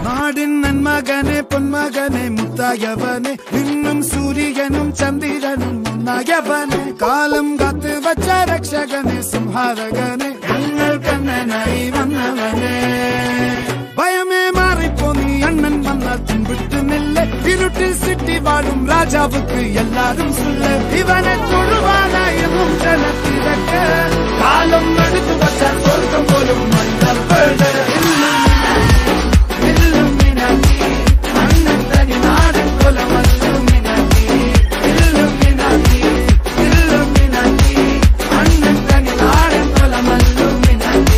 நாடின் நன்மகனே பொன்மகனே முத்தாயவனே இன்னும் சூரியனும் சந்திரனும் முன்னாயவனே காலம் காத்து வச்ச ரக்ஷகனே சிம்ஹாரகனே எங்கள் கண்ணனாய் வந்தவனே பயமே மாறிப்போ நீ அண்ணன் வந்தால் தும்பிட்டு நில்ல இருட்டில் சிட்டி வாழும் ராஜாவுக்கு எல்லாரும் சொல்ல இவனை தொழுவானாயும் ஜனத்திறக்க காலம் எடுத்து வச்சால் சொர்க்கம் போலும் மன்னர் Illuminati, அண்ணன் தனி நாடு குலம் Illuminati, Illuminati, Illuminati, அண்ணன் தனி நாடு குலம் Illuminati.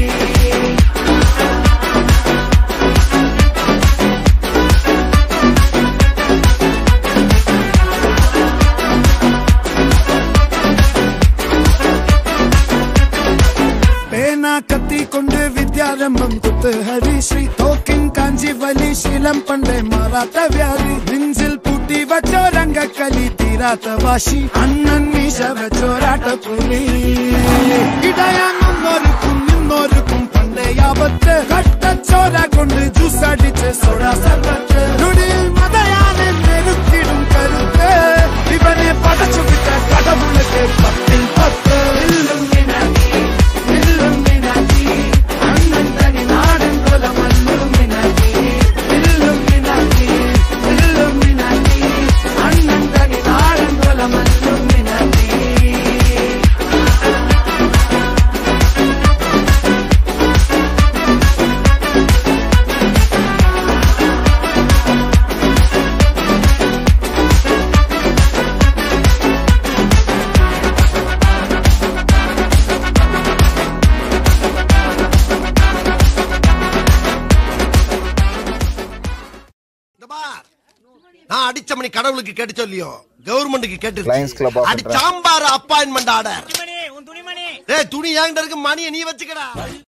பேனா கத்தி கொண்டு வித்யாரம்பம் குத்து ஹரிஸ்ரீ தோக்கின் காஞ்சி வலி சீலம் பண்டை மாறாத்த வியாதி நெஞ்சில் பூட்டி வச்சோ ரங்க கலி தீராத்த வாஷி அண்ணன் மீச வச்சோராட்ட புலி இடையான் முன்னோருக்கும் இன்னொருக்கும் பண்டை ஆபத்து கட்ட சோரா கொண்டு ஜூஸ் அடிச்சு சோடா சர்பத்து நுடியில் மதையான நெருக்கிடும் கருத்து இவனே படைச்சு விட்ட கடவுளுக்கு பத்தில் பத்து Illuminati, Illuminati, அண்ணன் தனி நாடன் குலம் Illuminati, Illuminati, Illuminati, அண்ணன் தனி நாடன் குலம் Illuminati. இந்த பார். நான் அடிச்ச மணி கடவுளுக்கு கேட்டு சொல்லியோ கவர்மெண்ட்டுக்கு Lions Club கேட்டு of அடி சாம்பார் அப்பாயின்மெண்ட் ஆர்டர் உன் துணிமணி ஏய் துணி என்கிட்ட இருக்கு மணியை நீ வச்சுக்கடா